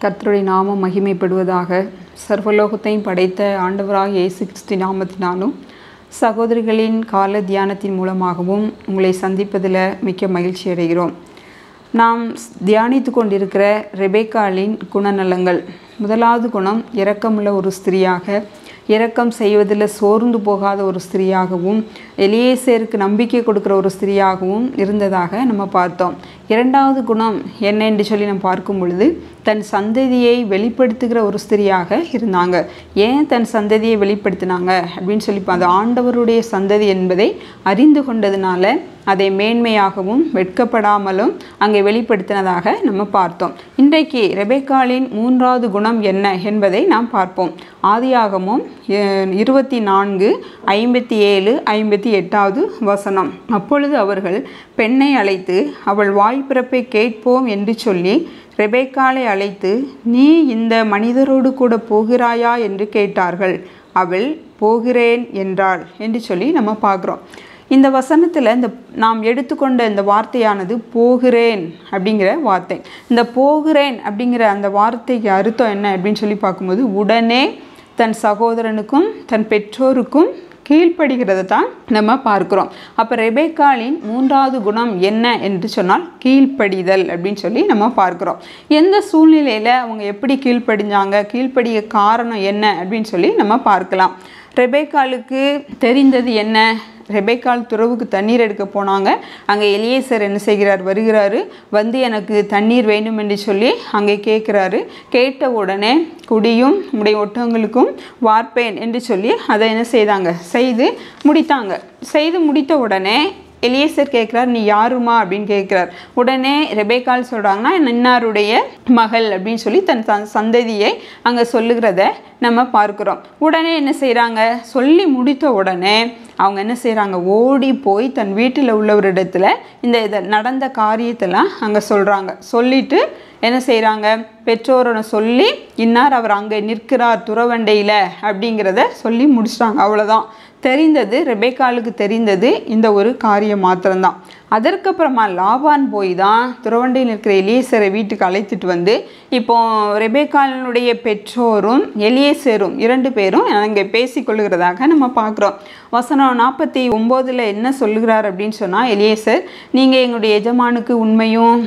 கர்த்தருடைய நாமம் மகிமைப்படுவதாக சர்வலோகத்தையும் படைத்த ஆண்டவராக இயேசு கிறிஸ்து நாமத்தினாலும் சகோதரிகளின் கால தியானத்தின் மூலமாகவும் உங்களை சந்திப்பதில் மிக்க மகிழ்ச்சி அடைகிறோம் நாம் தியானித்து கொண்டிருக்கிற ரெபேக்காலின் குணநலங்கள் முதலாவது குணம் இரக்கமுள்ள ஒரு ஸ்திரியாக இரக்கம் செய்வதில் சோர்ந்து போகாத ஒரு ஸ்திரியாகவும் எலியேசருக்கு நம்பிக்கை கொடுக்குற ஒரு ஸ்திரியாகவும் இருந்ததாக நம்ம பார்த்தோம் இரண்டாவது குணம் என்ன என்று சொல்லி நம்ம பார்க்கும் பொழுது தன் சந்ததியை வெளிப்படுத்துகிற ஒரு ஸ்திரியாக இருந்தாங்க ஏன் தன் சந்ததியை வெளிப்படுத்தினாங்க அப்படின்னு சொல்லி அது ஆண்டவருடைய சந்ததி என்பதை அறிந்து கொண்டதுனால அதை மேன்மையாகவும் வெட்கப்படாமலும் அங்கே வெளிப்படுத்தினதாக நம்ம பார்த்தோம் இன்றைக்கு ரெபேக்காலின் மூன்றாவது குணம் என்ன என்பதை நாம் பார்ப்போம் ஆதியாகமும் இருபத்தி நான்கு ஐம்பத்தி ஏழு ஐம்பத்தி எட்டாவது வசனம் அப்பொழுது அவர்கள் பெண்ணை அழைத்து அவள் வாய்ப்பிறப்பை கேட்போம் என்று சொல்லி ரெபேக்காலை அழைத்து நீ இந்த மனிதரோடு கூட போகிறாயா என்று கேட்டார்கள் அவள் போகிறேன் என்றாள் என்று சொல்லி நம்ம பார்க்குறோம் இந்த வசனத்தில் இந்த நாம் எடுத்துக்கொண்ட இந்த வார்த்தையானது போகிறேன் அப்படிங்கிற வார்த்தை இந்த போகிறேன் அப்படிங்கிற அந்த வார்த்தைக்கு அர்த்தம் என்ன அப்படின்னு சொல்லி பார்க்கும்போது உடனே தன் சகோதரனுக்கும் தன் பெற்றோருக்கும் கீழ்ப்படுகிறத தான் நம்ம பார்க்குறோம் அப்போ ரெபேக்காலின் மூன்றாவது குணம் என்ன என்று சொன்னால் கீழ்ப்படிதல் அப்படின்னு சொல்லி நம்ம பார்க்குறோம் எந்த சூழ்நிலையில் அவங்க எப்படி கீழ்ப்படிஞ்சாங்க கீழ்ப்படிய காரணம் என்ன அப்படின்னு சொல்லி நம்ம பார்க்கலாம் ரெபேக்காலுக்கு தெரிந்தது என்ன ரெபேக்கால் துறவுக்கு தண்ணீர் எடுக்க போனாங்க அங்கே எலியேசர் என்ன செய்கிறார் வருகிறாரு வந்து எனக்கு தண்ணீர் வேண்டும் என்று சொல்லி அங்கே கேட்குறாரு கேட்ட உடனே குடியும் உடைய ஒட்டகங்களுக்கும் வார்ப்பேன் என்று சொல்லி அதை என்ன செய்தாங்க செய்து முடித்தாங்க செய்து முடித்த உடனே எலியேசர் கேட்குறார் நீ யாருமா அப்படின்னு கேட்குறார் உடனே ரெபேக்கால் சொல்கிறாங்கன்னா இன்னாருடைய மகள் அப்படின்னு சொல்லி தன் தன் சந்ததியை அங்கே சொல்லுகிறத நம்ம பார்க்குறோம் உடனே என்ன செய்கிறாங்க சொல்லி முடித்த உடனே அவங்க என்ன செய்கிறாங்க ஓடி போய் தன் வீட்டில் உள்ளவரிடத்துல இந்த இதை நடந்த காரியத்தெல்லாம் அங்கே சொல்கிறாங்க சொல்லிட்டு என்ன செய்கிறாங்க பெற்றோரோட சொல்லி இன்னார் அவர் அங்கே நிற்கிறார் துறவண்டையில் அப்படிங்கிறத சொல்லி முடிச்சிட்டாங்க அவ்வளோதான் தெரிந்தது ரெபேக்காலுக்கு தெரிந்தது இந்த ஒரு காரியம் மாத்திரம்தான் அதற்கப்புறமா லாபான் போய் தான் துறவண்டையில் இருக்கிற எலியேசரை வீட்டுக்கு அழைத்துட்டு வந்து இப்போ ரெபேக்காலனுடைய பெற்றோரும் எலியேசரும் இரண்டு பேரும் அங்கே பேசிக்கொள்கிறதாக நம்ம பார்க்குறோம் வசனம் நாற்பத்தி ஒம்போதில் என்ன சொல்லுகிறார் அப்படின்னு சொன்னால் எலியேசர் நீங்கள் எங்களுடைய எஜமானுக்கு உண்மையும்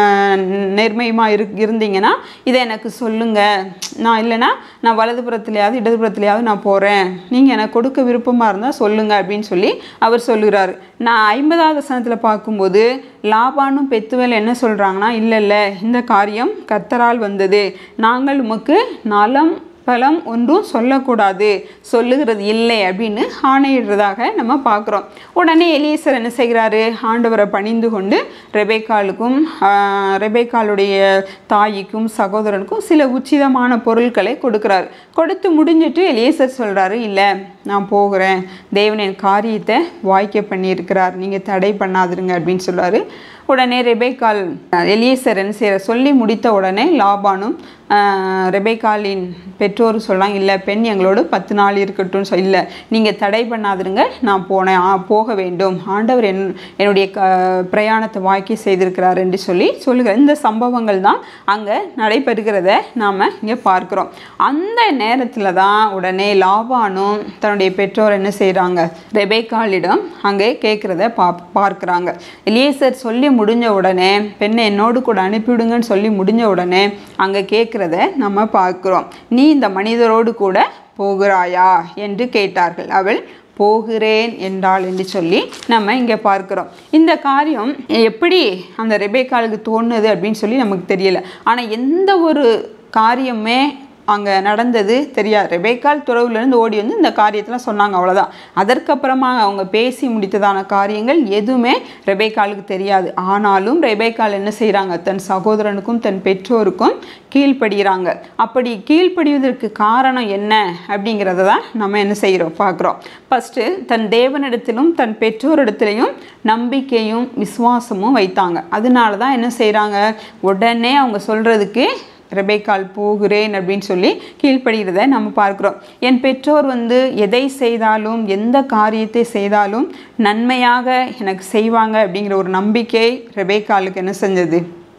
நேர்மையுமாக இரு இருந்தீங்கன்னா இதை எனக்கு சொல்லுங்கள் நான் இல்லைன்னா நான் வலதுபுறத்துலையாவது இடதுபுறத்துலையாவது நான் போகிறேன் நீங்கள் எனக்கு கொடுக்க விருப்பமாக இருந்தால் சொல்லுங்கள் அப்படின்னு சொல்லி அவர் சொல்லுகிறாரு நான் ஐம்பதாவது வசனத்தில் பார்க்கும்போது லாபானும் பெத்துவல் என்ன சொல்கிறாங்கன்னா இல்லை இல்லை இந்த காரியம் கத்தரால் வந்தது நாங்கள் உமக்கு நலம் பலம் ஒன்றும் சொல்லக்கூடாது சொல்லுகிறது இல்லை அப்படின்னு ஆணையிடுறதாக நம்ம பார்க்குறோம் உடனே எலியேசர் என்ன செய்கிறாரு ஆண்டவரை பணிந்து கொண்டு ரெபேக்காலுக்கும் ரெபேக்காலுடைய தாய்க்கும் சகோதரனுக்கும் சில உச்சிதமான பொருட்களை கொடுக்குறாரு கொடுத்து முடிஞ்சிட்டு எலியேசர் சொல்கிறாரு இல்லை நான் போகிறேன் தேவன் என் காரியத்தை வாய்க்க பண்ணியிருக்கிறார் நீங்கள் தடை பண்ணாதிருங்க அப்படின்னு சொல்லுவார் உடனே ரெபேக்கால் எலியேசர் என்ன செய்கிற சொல்லி முடித்த உடனே லாபானும் ரெபேக்காலின் பெற்றோர் சொல்கிறாங்க இல்லை பெண் எங்களோடு பத்து நாள் இருக்கட்டும் சொல் இல்லை நீங்கள் தடை பண்ணாதிருங்க நான் போனேன் போக வேண்டும் ஆண்டவர் என் என்னுடைய க பிரயாணத்தை வாக்கி செய்திருக்கிறார் என்று சொல்லி சொல்லுகிற இந்த சம்பவங்கள் தான் அங்கே நடைபெறுகிறத நாம் இங்கே பார்க்குறோம் அந்த நேரத்தில் தான் உடனே லாபானும் தன்னுடைய பெற்றோர் என்ன செய்கிறாங்க ரெபேக்காலிடம் அங்கே கேட்குறத பா பார்க்குறாங்க எலியேசர் சொல்லி முடிஞ்ச உடனே பெண்ணை என்னோடு கூட அனுப்பிவிடுங்கன்னு சொல்லி முடிஞ்ச உடனே அங்கே கேட்குறத நம்ம பார்க்குறோம் நீ இந்த மனிதரோடு கூட போகிறாயா என்று கேட்டார்கள் அவள் போகிறேன் என்றாள் என்று சொல்லி நம்ம இங்கே பார்க்குறோம் இந்த காரியம் எப்படி அந்த ரெபேக்காலுக்கு தோணுது அப்படின்னு சொல்லி நமக்கு தெரியல ஆனால் எந்த ஒரு காரியமே அங்கே நடந்தது தெரியாது ரெபேக்கால் துறவுலேருந்து ஓடி வந்து இந்த காரியத்தெலாம் சொன்னாங்க அவ்வளோதான் அதற்கப்புறமா அவங்க பேசி முடித்ததான காரியங்கள் எதுவுமே ரெபேக்காலுக்கு தெரியாது ஆனாலும் ரெபேக்கால் என்ன செய்கிறாங்க தன் சகோதரனுக்கும் தன் பெற்றோருக்கும் கீழ்ப்படுகிறாங்க அப்படி கீழ்ப்படிவதற்கு காரணம் என்ன அப்படிங்கிறத தான் நம்ம என்ன செய்கிறோம் பார்க்குறோம் ஃபஸ்ட்டு தன் தேவனிடத்திலும் தன் பெற்றோரிடத்திலையும் நம்பிக்கையும் விசுவாசமும் வைத்தாங்க அதனால தான் என்ன செய்கிறாங்க உடனே அவங்க சொல்கிறதுக்கு ரெபேக்கால் போகிறேன் அப்படின்னு சொல்லி கீழ்ப்படுகிறத நம்ம பார்க்குறோம் என் பெற்றோர் வந்து எதை செய்தாலும் எந்த காரியத்தை செய்தாலும் நன்மையாக எனக்கு செய்வாங்க அப்படிங்கிற ஒரு நம்பிக்கை ரெபேக்காலுக்கு என்ன செஞ்சது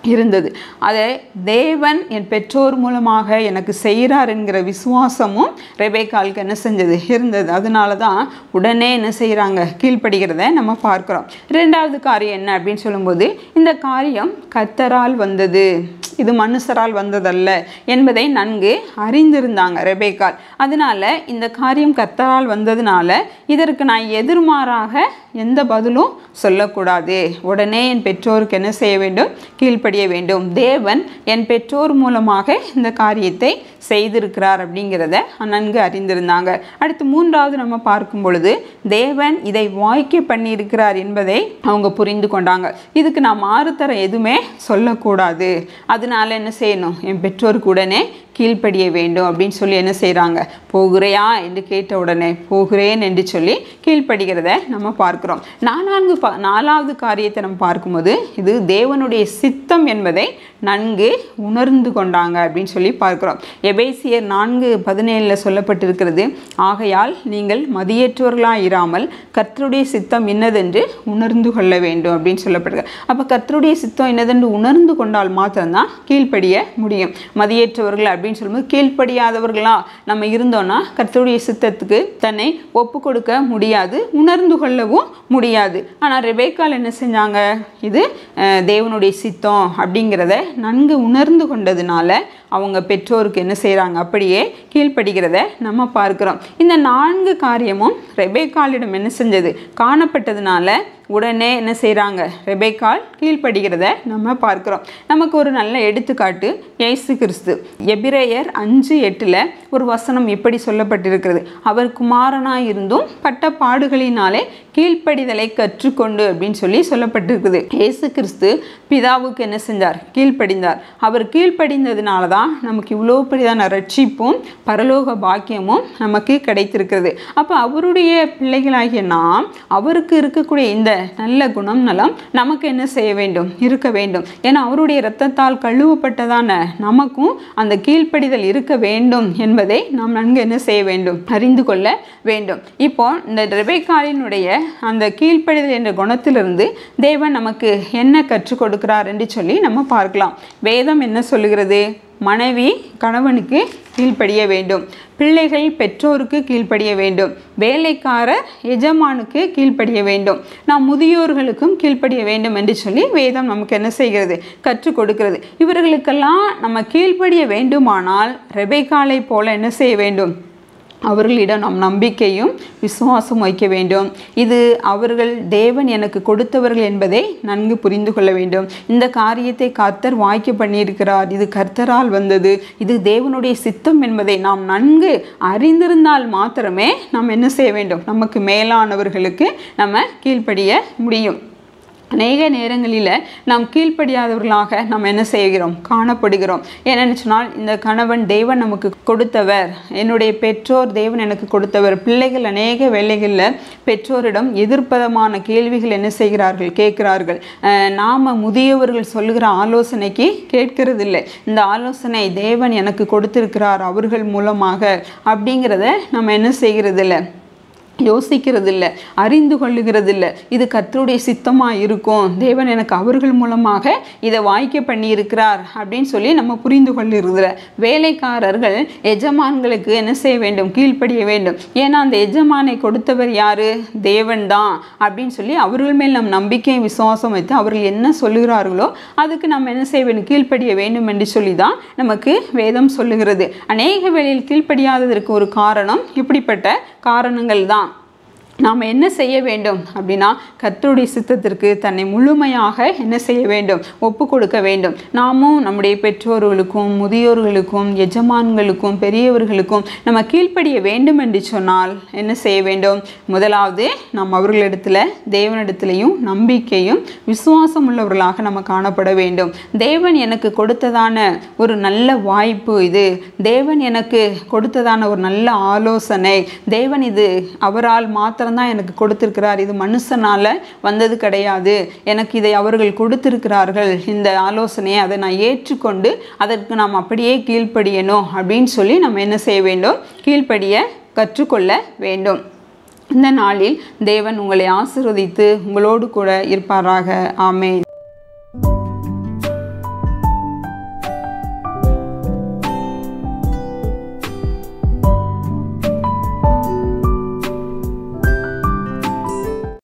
இருந்தது அதை தேவன் என் பெற்றோர் மூலமாக எனக்கு செய்கிறார் என்கிற விசுவாசமும் ரெபேக்காலுக்கு என்ன செஞ்சது இருந்தது அதனால தான் உடனே என்ன செய்கிறாங்க கீழ்ப்படுகிறத நம்ம பார்க்குறோம் ரெண்டாவது காரியம் என்ன அப்படின்னு சொல்லும்போது இந்த காரியம் கத்தரால் வந்தது இது மனுஷரால் வந்ததல்ல என்பதை நன்கு அறிந்திருந்தாங்க ரெபேக்கால் அதனால இந்த காரியம் கத்தரால் வந்ததுனால இதற்கு நான் எதிர்மாறாக எந்த பதிலும் சொல்லக்கூடாது உடனே என் பெற்றோருக்கு என்ன செய்ய வேண்டும் கீழ்ப்படிய வேண்டும் தேவன் என் பெற்றோர் மூலமாக இந்த காரியத்தை செய்திருக்கிறார் அப்படிங்கிறத நன்கு அறிந்திருந்தாங்க அடுத்து மூன்றாவது நம்ம பார்க்கும் பொழுது தேவன் இதை வாய்க்க பண்ணியிருக்கிறார் என்பதை அவங்க புரிந்து கொண்டாங்க இதுக்கு நான் மாறுத்தர எதுவுமே சொல்லக்கூடாது அதனால என்ன செய்யணும் என் பெற்றோருக்கு உடனே கீழ்ப்படிய வேண்டும் அப்படின்னு சொல்லி என்ன செய்கிறாங்க போகிறையா என்று கேட்ட உடனே போகிறேன் என்று சொல்லி கீழ்ப்படுகிறத நம்ம பார்க்கிறோம் நான்கு பா நாலாவது காரியத்தை நம்ம பார்க்கும்போது இது தேவனுடைய சித்தம் என்பதை நன்கு உணர்ந்து கொண்டாங்க அப்படின்னு சொல்லி பார்க்கிறோம் எபேசியர் நான்கு பதினேழில் சொல்லப்பட்டிருக்கிறது ஆகையால் நீங்கள் மதியற்றவர்களாக இராமல் கர்த்தருடைய சித்தம் இன்னதென்று உணர்ந்து கொள்ள வேண்டும் அப்படின்னு சொல்லப்படுகிறது அப்போ கர்த்தருடைய சித்தம் என்னதென்று உணர்ந்து கொண்டால் மாத்திரம்தான் கீழ்ப்படிய முடியும் மதியற்றவர்கள் அப்படின்னு சொல்லும்போது கீழ்ப்படியாதவர்களா நம்ம இருந்தோம்னா கர்த்தருடைய சித்தத்துக்கு தன்னை ஒப்பு கொடுக்க முடியாது உணர்ந்து கொள்ளவும் முடியாது ஆனால் ரெபேக்கால் என்ன செஞ்சாங்க இது அஹ், தேவனுடைய சித்தம் அப்படிங்கிறத நன்கு உணர்ந்து கொண்டதுனால அவங்க பெற்றோருக்கு என்ன செய்கிறாங்க அப்படியே கீழ்ப்படுகிறத நம்ம பார்க்கிறோம் இந்த நான்கு காரியமும் ரெபேக்காலிடம் என்ன செஞ்சது காணப்பட்டதுனால உடனே என்ன செய்கிறாங்க ரெபேக்கால் கீழ்ப்படுகிறத நம்ம பார்க்கிறோம் நமக்கு ஒரு நல்ல எடுத்துக்காட்டு இயேசு கிறிஸ்து எபிரேயர் அஞ்சு எட்டில் ஒரு வசனம் எப்படி சொல்லப்பட்டிருக்கிறது அவர் குமாரனாய் இருந்தும் பட்ட பாடுகளினாலே கீழ்ப்படிதலை கற்றுக்கொண்டு அப்படின்னு சொல்லி சொல்லப்பட்டிருக்குது இயேசு கிறிஸ்து பிதாவுக்கு என்ன செஞ்சார் கீழ்ப்படிந்தார் அவர் கீழ்ப்படிந்ததுனால தான் நமக்கு இவ்வளோ பெரிதான ரட்சிப்பும் பரலோக பாக்கியமும் நமக்கு கிடைத்திருக்கிறது அப்போ அவருடைய பிள்ளைகளாகிய நாம் அவருக்கு இருக்கக்கூடிய இந்த நல்ல குணம் நலம் நமக்கு என்ன செய்ய வேண்டும் இருக்க வேண்டும் ஏன்னா அவருடைய இரத்தத்தால் கழுவப்பட்டதான நமக்கும் அந்த கீழ்ப்படிதல் இருக்க வேண்டும் என்பதை நாம் நன்கு என்ன செய்ய வேண்டும் அறிந்து கொள்ள வேண்டும் இப்போ இந்த ரெபேக்காலினுடைய அந்த கீழ்ப்படிதல் என்ற குணத்திலிருந்து தேவன் நமக்கு என்ன கற்றுக் கொடுக்கிறார் என்று சொல்லி நம்ம பார்க்கலாம் வேதம் என்ன சொல்லுகிறது மனைவி கணவனுக்கு கீழ்ப்படிய வேண்டும் பிள்ளைகள் பெற்றோருக்கு கீழ்ப்படிய வேண்டும் வேலைக்காரர் எஜமானுக்கு கீழ்ப்படிய வேண்டும் நாம் முதியோர்களுக்கும் கீழ்ப்படிய வேண்டும் என்று சொல்லி வேதம் நமக்கு என்ன செய்கிறது கற்றுக் கொடுக்கிறது இவர்களுக்கெல்லாம் நம்ம கீழ்ப்படிய வேண்டுமானால் ரெபேக்காலை போல என்ன செய்ய வேண்டும் அவர்களிடம் நாம் நம்பிக்கையும் விசுவாசம் வைக்க வேண்டும் இது அவர்கள் தேவன் எனக்கு கொடுத்தவர்கள் என்பதை நன்கு புரிந்து கொள்ள வேண்டும் இந்த காரியத்தை கர்த்தர் வாய்க்க பண்ணியிருக்கிறார் இது கர்த்தரால் வந்தது இது தேவனுடைய சித்தம் என்பதை நாம் நன்கு அறிந்திருந்தால் மாத்திரமே நாம் என்ன செய்ய வேண்டும் நமக்கு மேலானவர்களுக்கு நம்ம கீழ்ப்படிய முடியும் அநேக நேரங்களில் நாம் கீழ்ப்படியாதவர்களாக நாம் என்ன செய்கிறோம் காணப்படுகிறோம் ஏன்னு சொன்னால் இந்த கணவன் தேவன் நமக்கு கொடுத்தவர் என்னுடைய பெற்றோர் தேவன் எனக்கு கொடுத்தவர் பிள்ளைகள் அநேக வேலைகளில் பெற்றோரிடம் எதிர்ப்பதமான கேள்விகள் என்ன செய்கிறார்கள் கேட்கிறார்கள் அஹ் நாம முதியவர்கள் சொல்லுகிற ஆலோசனைக்கு கேட்கறதில்லை இந்த ஆலோசனை தேவன் எனக்கு கொடுத்திருக்கிறார் அவர்கள் மூலமாக அப்படிங்கிறத நம்ம என்ன செய்கிறதில்லை யோசிக்கிறதில்ல அறிந்து கொள்ளுகிறதில்ல இது கர்த்தருடைய சித்தமாக இருக்கும் தேவன் எனக்கு அவர்கள் மூலமாக இதை வாய்க்க பண்ணியிருக்கிறார் அப்படின்னு சொல்லி நம்ம புரிந்து கொள்ளுறதில்ல வேலைக்காரர்கள் எஜமான்களுக்கு என்ன செய்ய வேண்டும் கீழ்ப்படிய வேண்டும் ஏன்னா அந்த எஜமானை கொடுத்தவர் யாரு தேவன் தான் அப்படின்னு சொல்லி அவர்கள் மேல் நம் நம்பிக்கையும் விசுவாசம் வைத்து அவர்கள் என்ன சொல்லுகிறார்களோ அதுக்கு நம்ம என்ன செய்ய வேண்டும் கீழ்ப்படிய வேண்டும் என்று சொல்லி தான் நமக்கு வேதம் சொல்லுகிறது அநேக வேளையில் கீழ்ப்படியாததற்கு ஒரு காரணம் இப்படிப்பட்ட காரணங்கள் தான் நாம் என்ன செய்ய வேண்டும் அப்படின்னா கர்த்தருடைய சித்தத்திற்கு தன்னை முழுமையாக என்ன செய்ய வேண்டும் ஒப்பு கொடுக்க வேண்டும் நாமும் நம்முடைய பெற்றோர்களுக்கும் முதியோர்களுக்கும் எஜமான்களுக்கும் பெரியவர்களுக்கும் நம்ம கீழ்ப்படிய வேண்டும் என்று சொன்னால் என்ன செய்ய வேண்டும் முதலாவது நாம் அவர்களிடத்தில் தேவனிடத்திலையும் நம்பிக்கையும் விசுவாசம் உள்ளவர்களாக நம்ம காணப்பட வேண்டும் தேவன் எனக்கு கொடுத்ததான ஒரு நல்ல வாய்ப்பு இது தேவன் எனக்கு கொடுத்ததான ஒரு நல்ல ஆலோசனை தேவன் இது அவரால் மாத்திரம்தான் எனக்கு கொடுத்திருக்கிறார் இது மனுஷனால வந்தது கிடையாது எனக்கு இதை அவர்கள் கொடுத்திருக்கிறார்கள் இந்த ஆலோசனையை அதை நான் ஏற்றுக்கொண்டு அதற்கு நாம் அப்படியே கீழ்ப்படியணும் அப்படின்னு சொல்லி நம்ம என்ன செய்ய வேண்டும் கீழ்ப்படிய கற்றுக்கொள்ள வேண்டும் இந்த நாளில் தேவன் உங்களை ஆசீர்வதித்து உங்களோடு கூட இருப்பாராக ஆமென்